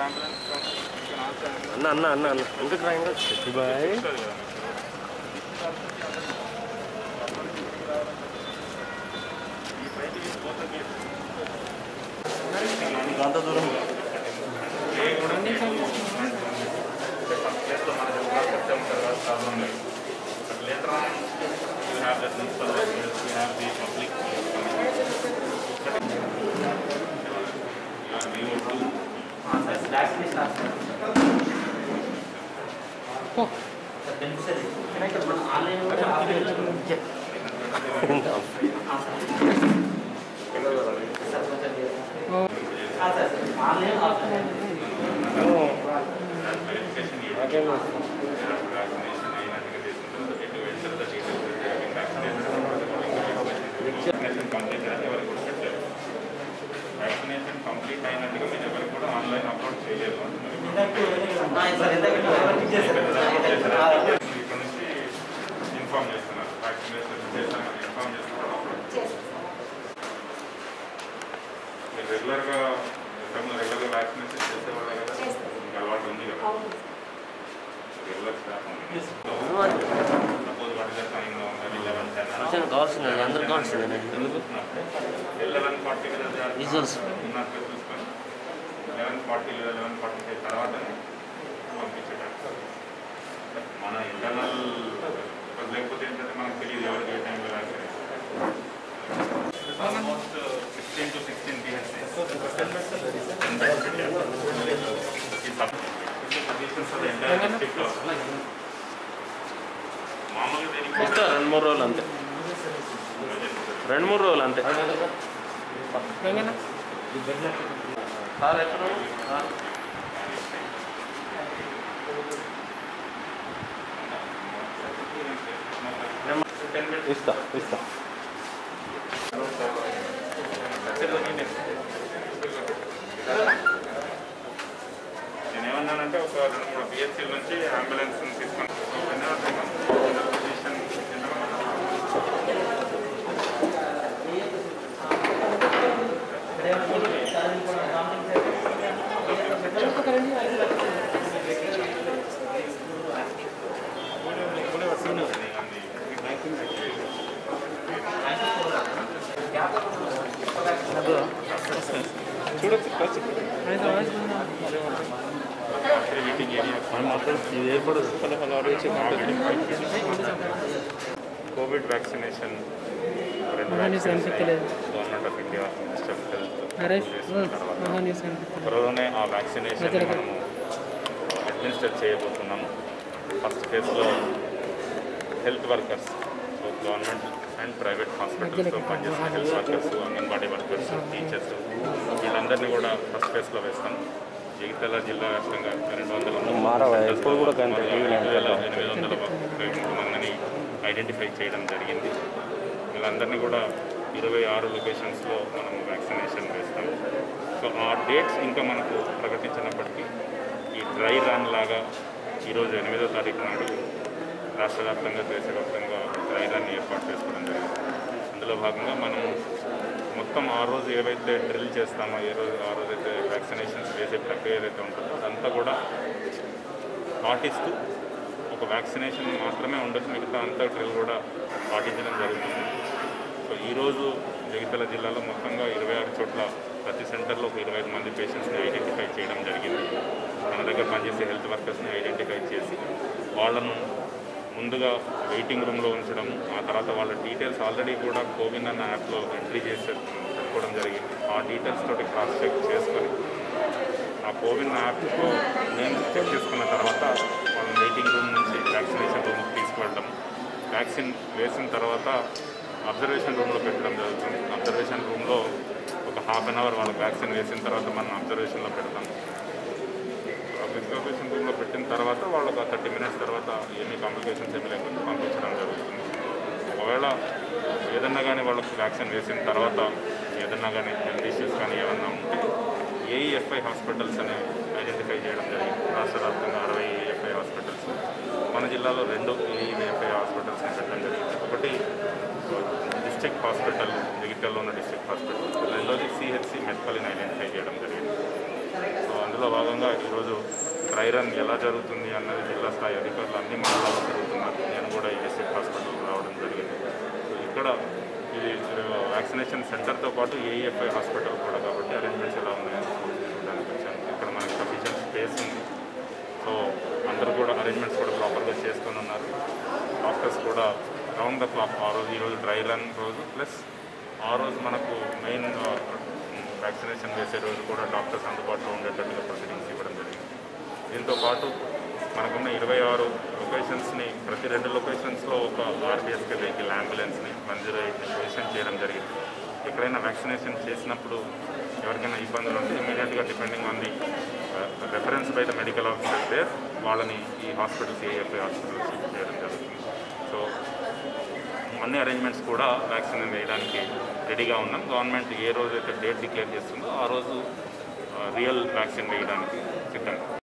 అన్న అన్న అన్న అన్న ఎందుకు రా ఇంకా చెప్పు బాయ్ అంత దూరం వ్యాక్సినేషన్ కంప్లీట్ అయినట్టుగా మీరు ఎవరికి కూడా ఆన్లైన్ అప్లోడ్ చేయలేదు ఇక్కడ నుంచి ఇన్ఫార్మ్ చేస్తున్నారు వ్యాక్సినేషన్ చేస్తామని ఇన్ఫార్మ్ చేస్తున్నారు మీరు రెగ్యులర్గా ఇంతకుముందు రెగ్యులర్గా వ్యాక్సినేషన్ చేసేవాళ్ళే కదా మీకు అలవాటు ఉంది కదా రెగ్యులర్ స్టాఫ్ ఉంది suppose what is the time eleven ten కావాల్సిందే అందరికి కావాల్సిందే ఎందుకు లెవెన్ ఫార్టీ Visuals. ఉన్నట్టు చూసుకొని లెవెన్ ఫార్టీ లేదా లెవెన్ ఫార్టీ ఫైవ్ తర్వాతనే పంపించేటట్టు మన ఇంటర్నల్ లేకపోతే ఏంటంటే మనకు తెలియదు ఎవరికి ఏ టైంలో ఆల్మోస్ట్ సిక్స్టీన్ టు సిక్స్టీన్ మామూలుగా దీనికి ఇస్తా రెండు మూడు రోజులు అంతే రెండు మూడు రోజులు అంతే సార్ ఎక్కడ టెన్ మినిట్స్ ఇస్తా ఇస్తా నేనేమన్నానంటే ఒక రెండు మూడు బిఎస్సీల నుంచి అంబులెన్స్ తీసుకొని పొజిషన్ మీటింగ్ ఏరియా ఇది ఏర్పడదు కోవిడ్ వ్యాక్సినేషన్ రెండు న్యూస్ కనిపించలేదు. Government of India minister of health Naresh చేసిన తర్వాత మహా న్యూస్ కనిపిస్తుంది త్వరలోనే ఆ వ్యాక్సినేషన్ మనము అడ్మినిస్టర్ చేయబోతున్నాము ఫస్ట్ ఫేజ్లో health workers so government and private హాస్పిటల్స్లో పనిచేసిన health workers anganwadi workers teachers వీళ్ళందరినీ కూడా ఫస్ట్ ఫేజ్లో వేస్తాం జగిత్యాల జిల్లా వ్యాప్తంగా రెండు వందల మారవా? ఎప్పుడు కూడా కంటే రెండు వేల ఎనిమిది వందల ముప్పై మూడు మందిని ఐడెంటిఫై చేయడం జరిగింది వీళ్ళందరినీ కూడా ఇరవై ఆరు లొకేషన్స్లో మనం వ్యాక్సినేషన్ వేస్తాం సో ఆ డేట్స్ ఇంకా మనకు ప్రకటించినప్పటికీ ఈ డ్రై రన్ లాగా ఈరోజు ఎనిమిదో తారీఖు నాడు రాష్ట్ర వ్యాప్తంగా దేశవ్యాప్తంగా డ్రై రన్ ఏర్పాటు చేసుకోవడం జరిగింది అందులో భాగంగా మనం మొత్తం ఆ రోజు ఏవైతే డ్రిల్ చేస్తామో ఏ రోజు ఆ రోజు అయితే వ్యాక్సినేషన్స్ వేసే ప్రక్రియ ఏదైతే ఉంటుందో అదంతా కూడా పాటిస్తూ ఒక వ్యాక్సినేషన్ మాత్రమే ఉండదు మిగతా అంతా డ్రిల్ కూడా పాటించడం జరుగుతుంది సో ఈరోజు జగిత్యాల జిల్లాలో మొత్తంగా ఇరవై ఆరు చోట్ల ప్రతి సెంటర్లో ఒక ఇరవై ఐదు మంది పేషెంట్స్ని ఐడెంటిఫై చేయడం జరిగింది మన దగ్గర పనిచేసే హెల్త్ వర్కర్స్ని ఐడెంటిఫై చేసి వాళ్ళను ముందుగా వెయిటింగ్ రూమ్లో ఉంచడం ఆ తర్వాత వాళ్ళ డీటెయిల్స్ ఆల్రెడీ కూడా కోవిన్ అన్న యాప్లో ఎంట్రీ చేసి పెట్టుకోవడం జరిగింది ఆ డీటెయిల్స్ తోటి క్రాస్ చెక్ చేసుకొని ఆ కోవిన్ యాప్లో నేను చెక్ చేసుకున్న తర్వాత వాళ్ళ వెయిటింగ్ రూమ్ నుంచి వ్యాక్సినేషన్ రూమ్కి తీసుకువెళ్ళడం వ్యాక్సిన్ వేసిన తర్వాత అబ్జర్వేషన్ రూమ్లో పెట్టడం జరుగుతుంది అబ్జర్వేషన్ రూమ్లో ఒక హాఫ్ అన్ అవర్ వాళ్ళకి వ్యాక్సిన్ వేసిన తర్వాత మనం అబ్జర్వేషన్లో పెడతాం అబ్జర్వేషన్ రూమ్లో పెట్టిన తర్వాత వాళ్ళకి థర్టీ మినిట్స్ తర్వాత ఎన్ని కాంప్లికేషన్స్ ఏమి లేకుండా పంపించడం జరుగుతుంది ఒకవేళ ఏదన్నా కానీ వాళ్ళకి వ్యాక్సిన్ వేసిన తర్వాత ఏదన్నా కానీ హెల్త్ ఇష్యూస్ కానీ ఏమన్నా ఉంటే ఏఈఎఫ్ఐ హాస్పిటల్స్ అని ఐడెంటిఫై చేయడం జరిగింది రాష్ట్ర వ్యాప్తంగా అరవై ఏఎఫ్ఐ హాస్పిటల్స్ మన జిల్లాలో రెండు ఏఈఎఫ్ఐ హాస్పిటల్స్ పెట్టడం జరిగింది ఒకటి డిస్ట్రిక్ట్ హాస్పిటల్ జగిత్యాలలో ఉన్న డిస్ట్రిక్ట్ హాస్పిటల్ రెండోది సిహెచ్సి మెట్పల్లిని ఐడెంటిఫై చేయడం జరిగింది సో అందులో భాగంగా డ్రై రన్ ఎలా జరుగుతుంది అన్నది జిల్లా స్థాయి అధికారులు అన్ని మండలాల్లో జరుగుతున్నారు నేను కూడా ఏఎస్ఎఫ్ హాస్పిటల్కి రావడం జరిగింది సో ఇక్కడ ఇది వ్యాక్సినేషన్ సెంటర్తో పాటు ఏఈఎఫ్ఐ హాస్పిటల్ కూడా కాబట్టి అరేంజ్మెంట్స్ ఎలా ఉన్నాయని చూడడానికి వచ్చాను ఇక్కడ మనకి సఫిషియెంట్ స్పేస్ ఉంది సో అందరూ కూడా అరేంజ్మెంట్స్ కూడా ప్రాపర్గా చేసుకొని ఉన్నారు డాక్టర్స్ కూడా రౌండ్ ద క్లాక్ ఆ రోజు ఈరోజు డ్రై రన్ రోజు ప్లస్ ఆ రోజు మనకు మెయిన్ వ్యాక్సినేషన్ వేసే రోజు కూడా డాక్టర్స్ అందుబాటులో ఉండేటట్టుగా ప్రొసీడింగ్స్ ఇవ్వడం జరిగింది దీంతో పాటు మనకున్న ఇరవై ఆరు లొకేషన్స్ని ప్రతి రెండు లొకేషన్స్లో ఒక ఆర్బీఎస్కే వెహికల్ అంబులెన్స్ని వన్ జీరో ఎయిట్ని పొజిషన్ చేయడం జరిగింది ఎక్కడైనా వ్యాక్సినేషన్ చేసినప్పుడు ఎవరికైనా ఇబ్బందులు ఉంటే ఇమీడియట్గా depending on the reference by the medical officer పేర్ వాళ్ళని ఈ హాస్పిటల్స్ ఏఎఫ్ఐ హాస్పిటల్ షిఫ్ట్ చేయడం జరుగుతుంది సో అన్ని అరేంజ్మెంట్స్ కూడా వ్యాక్సిన్ వేయడానికి రెడీగా ఉన్నాం గవర్నమెంట్ ఏ రోజు అయితే డేట్ డిక్లేర్ చేస్తుందో ఆ రోజు రియల్ వ్యాక్సిన్ వేయడానికి సిద్ధంగా